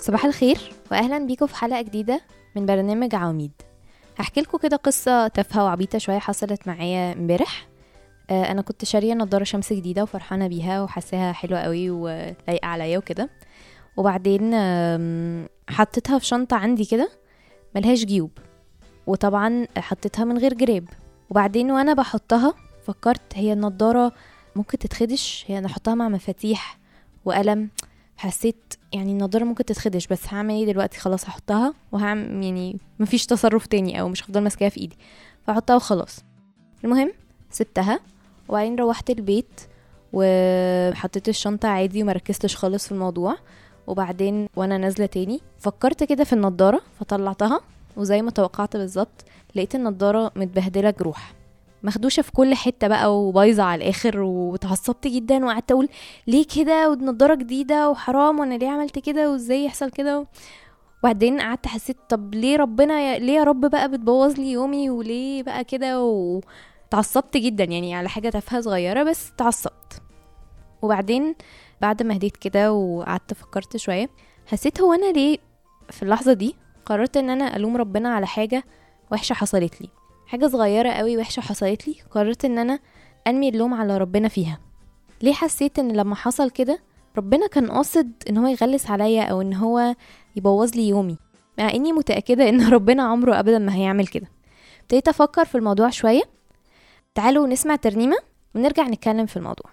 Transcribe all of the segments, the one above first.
صباح الخير واهلا بيكم في حلقه جديده من برنامج عواميد هحكي لكم كده قصه تافهه وعبيطه شويه حصلت معايا امبارح آه، انا كنت شاريه نضاره شمس جديده وفرحانه بيها وحاساها حلوه قوي ولايقه عليا وكده وبعدين آم، حطيتها في شنطه عندي كده ملهاش جيوب وطبعا حطيتها من غير جراب وبعدين وانا بحطها فكرت هي النضاره ممكن تتخدش هي انا احطها مع مفاتيح وقلم حسيت يعني النضاره ممكن تتخدش بس هعمل ايه دلوقتي خلاص هحطها وهعمل يعني مفيش تصرف تاني او مش هفضل ماسكاها في ايدي فاحطها وخلاص المهم سبتها وبعدين روحت البيت وحطيت الشنطة عادي ومركزتش خالص في الموضوع وبعدين وانا نازلة تاني فكرت كده في النضارة فطلعتها وزي ما توقعت بالظبط لقيت النضارة متبهدلة جروح مخدوشة في كل حتة بقى وبايظة على الآخر واتعصبت جدا وقعدت أقول ليه كده والنضارة جديدة وحرام وأنا ليه عملت كده وإزاي يحصل كده وبعدين قعدت حسيت طب ليه ربنا يا ليه يا رب بقى بتبوظ لي يومي وليه بقى كده وتعصبت جدا يعني على حاجة تافهة صغيرة بس اتعصبت وبعدين بعد ما هديت كده وقعدت فكرت شوية حسيت هو أنا ليه في اللحظة دي قررت ان انا الوم ربنا على حاجة وحشة حصلت لي حاجة صغيرة قوي وحشة حصلت لي قررت ان انا انمي اللوم على ربنا فيها ليه حسيت ان لما حصل كده ربنا كان قاصد ان هو يغلس عليا او ان هو يبوظ لي يومي مع اني متأكدة ان ربنا عمره ابدا ما هيعمل كده ابتديت افكر في الموضوع شوية تعالوا نسمع ترنيمة ونرجع نتكلم في الموضوع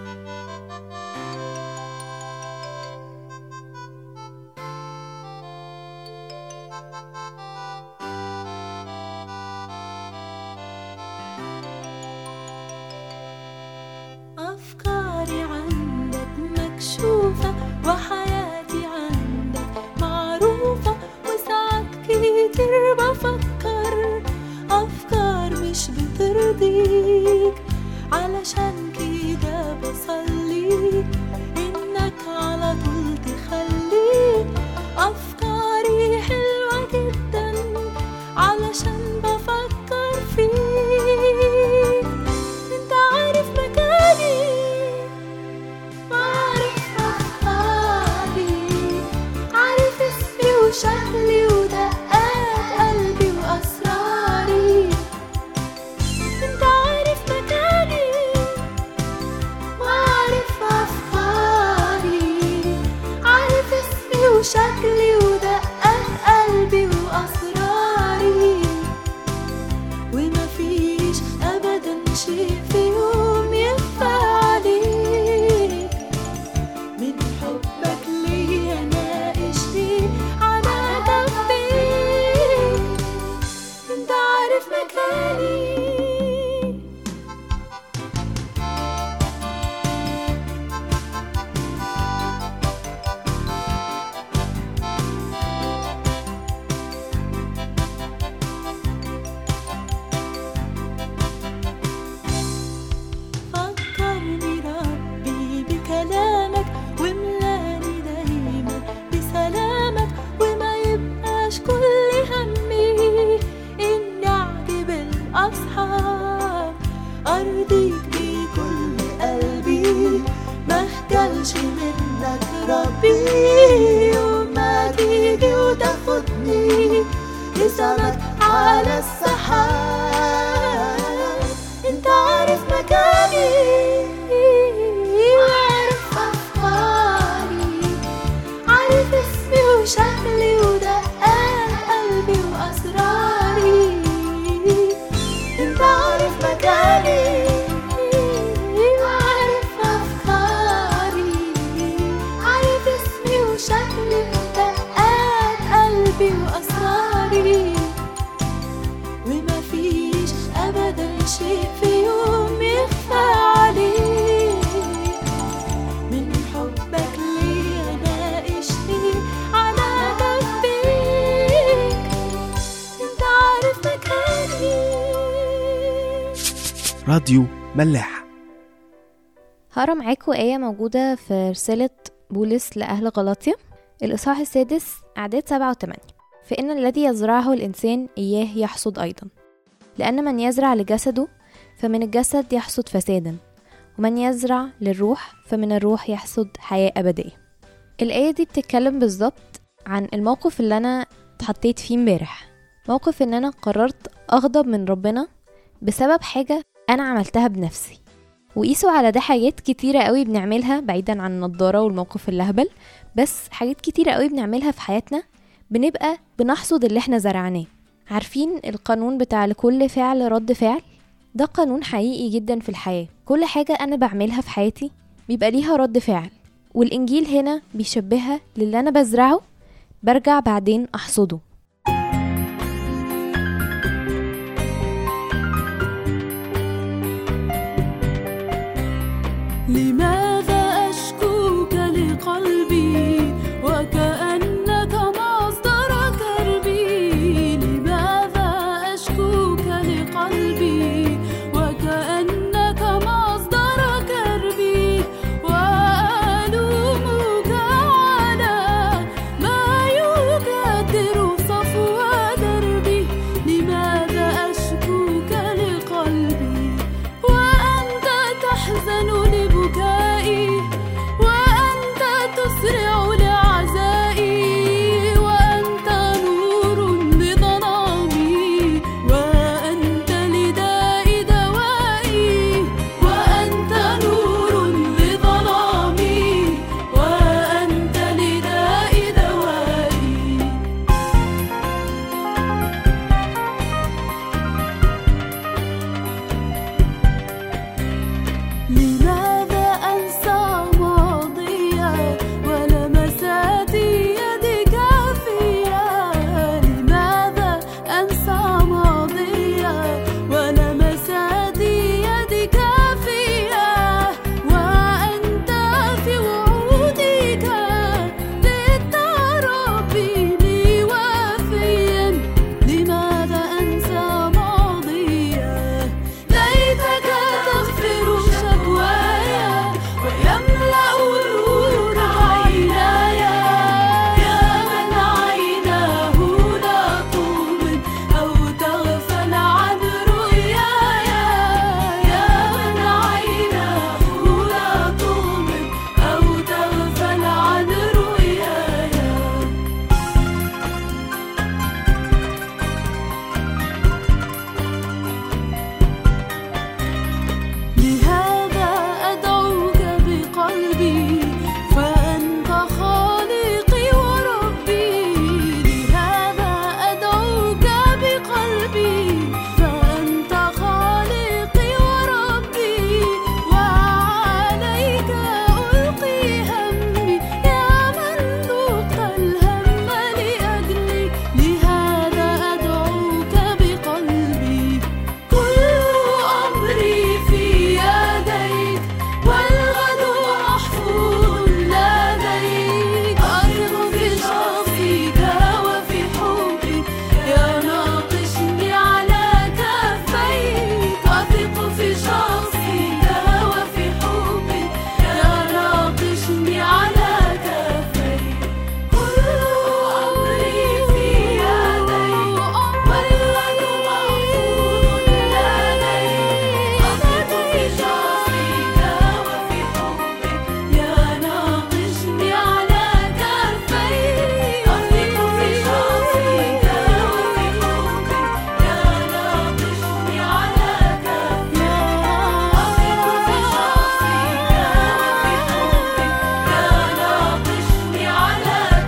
أفكاري عندك مكشوفة وحياتي عندك معروفة وساعات كتير بفكر أفكار مش بترضيك علشان كده بصلي إنك على طول تخلي أفكاري حلوة جدا علشان بفكر فيك انت عارف مكاني وعارف أفكاري عارف اسمي وشكلي ودقات قلبي وأسراري انت عارف مكاني وعارف أفكاري عارف اسمي وشكلي ودقات قلبي وأسراري وما فيش ابدا شيء في يوم يخفى عليك من حبك ليا ناقشني على جنبيك انت عارف مكاني فكرني ربي بكلامك واملاني دايما بسلامك وما يبقاش كل همي اني اعجب الاصحاب ارضيك بكل قلبي ما اخجلش منك ربي يوم ما تيجي وتاخدني لسمك على السحاب انت عارف مكاني وعارف افكاري عارف اسمي وشكلي ودقات قلبي واسراري انت عارف مكاني وعارف افكاري عارف اسمي وشكلي ودقات قلبي واسراري وما فيش ابدا شيء في يوم يخفى عليك من حبك ليا ناقشني على جنبيك انت عارف مكاني راديو ملاح هقرا معاكم آية موجودة في رسالة بولس لأهل غلاطيا الإصحاح السادس أعداد سبعة وثمانية فإن الذي يزرعه الإنسان إياه يحصد أيضا لأن من يزرع لجسده فمن الجسد يحصد فسادا ومن يزرع للروح فمن الروح يحصد حياة أبدية الآية دي بتتكلم بالظبط عن الموقف اللي انا اتحطيت فيه امبارح موقف ان انا قررت اغضب من ربنا بسبب حاجة انا عملتها بنفسي وقيسوا على ده حاجات كتيرة قوي بنعملها بعيدا عن النضارة والموقف اللهبل بس حاجات كتيرة قوي بنعملها في حياتنا بنبقى بنحصد اللي احنا زرعناه عارفين القانون بتاع لكل فعل رد فعل ده قانون حقيقي جدا في الحياة كل حاجة أنا بعملها في حياتي بيبقى ليها رد فعل والإنجيل هنا بيشبهها للي أنا بزرعه برجع بعدين أحصده لماذا أشكوك لقلبي وكأنك مصدر كربي لماذا أشكوك لقلبي وكأنك مصدر كربي وألومك على ما يكدر صفو دربي لماذا أشكوك لقلبي وأنت تحزن لبكائي وأنت تسرع لعزائي وأنت نور لظلامي وأنت لداء دوائي وأنت نور لظلامي وأنت لداء دوائي لماذا أنسى ماضيا ولمسات يدك فيا لماذا أنسى ماضيا ولمسات يدك فيا وأنت في وعودك للتربي لي وفيا لماذا أنسى ماضيا ليتك تغفر شكوايا ويملأ نورك عيناي يا من عيناه لا تؤمن أو تغفل عن رؤياي يا من عيناه لا تؤمن أو تغفل عن رؤياي لهذا أدعوك بقلبي فأنت خالقي وربي لهذا أدعوك بقلبي فأنت خالقي وربي وعليك ألقي همي يا من ذقت الهم لأجلي لهذا أدعوك بقلبي كل أمري في يديك والغد محفوظ لديك أثق في شخصك وفي حبك يا ناقشني على كفيك أثق في شخصك وفي حبك يا ناقشني على كفيك كل أمري في يديك والغد محفوظ لديك أثق في شخصك وفي حبك يا ناقشني على كفيك أثق في شخصك وفي حبك يا ناقشني على كفيك أثق في شخصك وفي حبك يا ناقشني على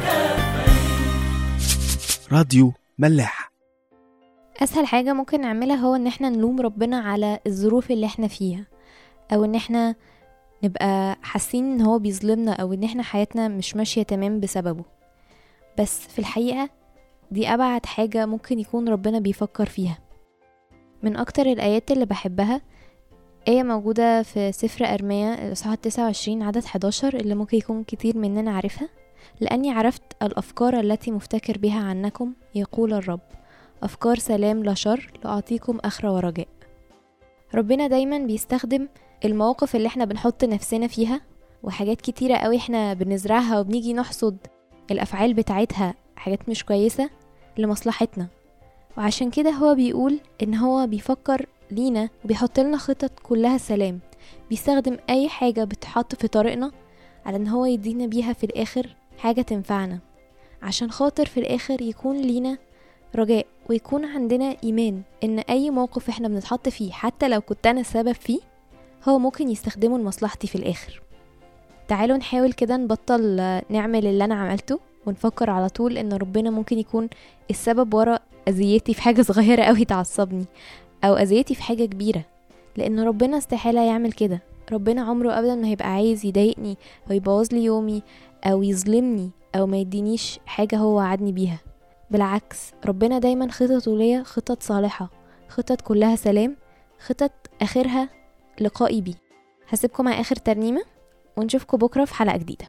كفيك راديو ملاح اسهل حاجه ممكن نعملها هو ان احنا نلوم ربنا على الظروف اللي احنا فيها او ان احنا نبقى حاسين ان هو بيظلمنا او ان احنا حياتنا مش ماشيه تمام بسببه بس في الحقيقه دي ابعد حاجه ممكن يكون ربنا بيفكر فيها من اكتر الايات اللي بحبها آية موجودة في سفر أرميا الإصحاح 29 عدد 11 اللي ممكن يكون كتير مننا عارفها لأني عرفت الأفكار التي مفتكر بها عنكم يقول الرب أفكار سلام لا شر لأعطيكم أخرى ورجاء ربنا دايما بيستخدم المواقف اللي احنا بنحط نفسنا فيها وحاجات كتيرة قوي احنا بنزرعها وبنيجي نحصد الأفعال بتاعتها حاجات مش كويسة لمصلحتنا وعشان كده هو بيقول ان هو بيفكر لينا وبيحط لنا خطط كلها سلام بيستخدم اي حاجة بتحط في طريقنا على ان هو يدينا بيها في الاخر حاجة تنفعنا عشان خاطر في الآخر يكون لينا رجاء ويكون عندنا إيمان إن أي موقف إحنا بنتحط فيه حتى لو كنت أنا السبب فيه هو ممكن يستخدمه لمصلحتي في الآخر تعالوا نحاول كده نبطل آه، نعمل اللي أنا عملته ونفكر على طول إن ربنا ممكن يكون السبب ورا أذيتي في حاجة صغيرة قوي تعصبني أو أذيتي في حاجة كبيرة لأن ربنا استحالة يعمل كده ربنا عمره أبدا ما هيبقى عايز يضايقني أو يبوظ لي يومي أو يظلمني أو ما يدينيش حاجة هو وعدني بيها بالعكس ربنا دايما خططه ليا خطط صالحة خطط كلها سلام خطط آخرها لقائي بيه هسيبكم مع آخر ترنيمة ونشوفكم بكرة في حلقة جديدة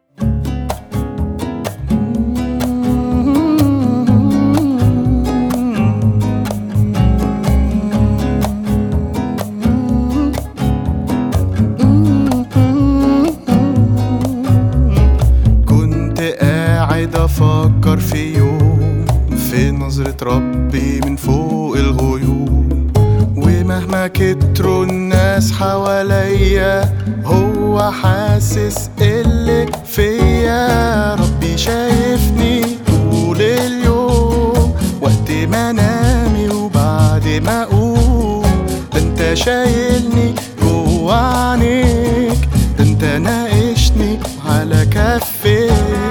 كنت قاعد افكر في يوم في نظرة ربي من فوق الغيوم ومهما كتروا الناس حواليا هو حاسس اللي فيا ربي شايفني طول اليوم وقت ما انامي وبعد ما اقوم ده انت شايلني جوا عينيك ده انت ناقشني على كفيك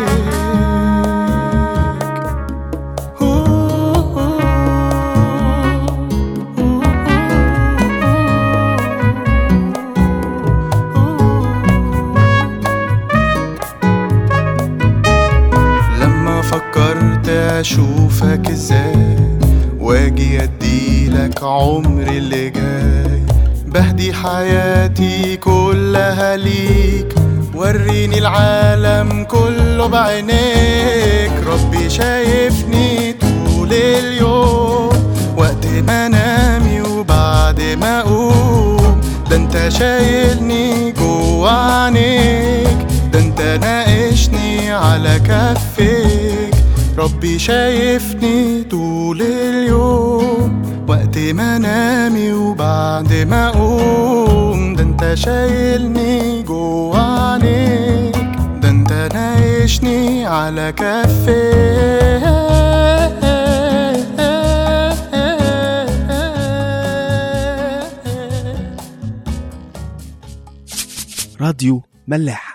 لما فكرت اشوفك ازاي واجي اديلك عمري اللي جاي بهدي حياتي كلها ليك وريني العالم كله بعينيك ربي شايفني طول اليوم وقت ما انامي وبعد ما اقوم ده انت شايلني جوا عينيك ده انت ناقشني على كفيك ربي شايفني طول اليوم وقت ما انامي وبعد ما اقوم ده انت شايلني جوا عينيك ده انت ناقشني على كفيك راديو ملاح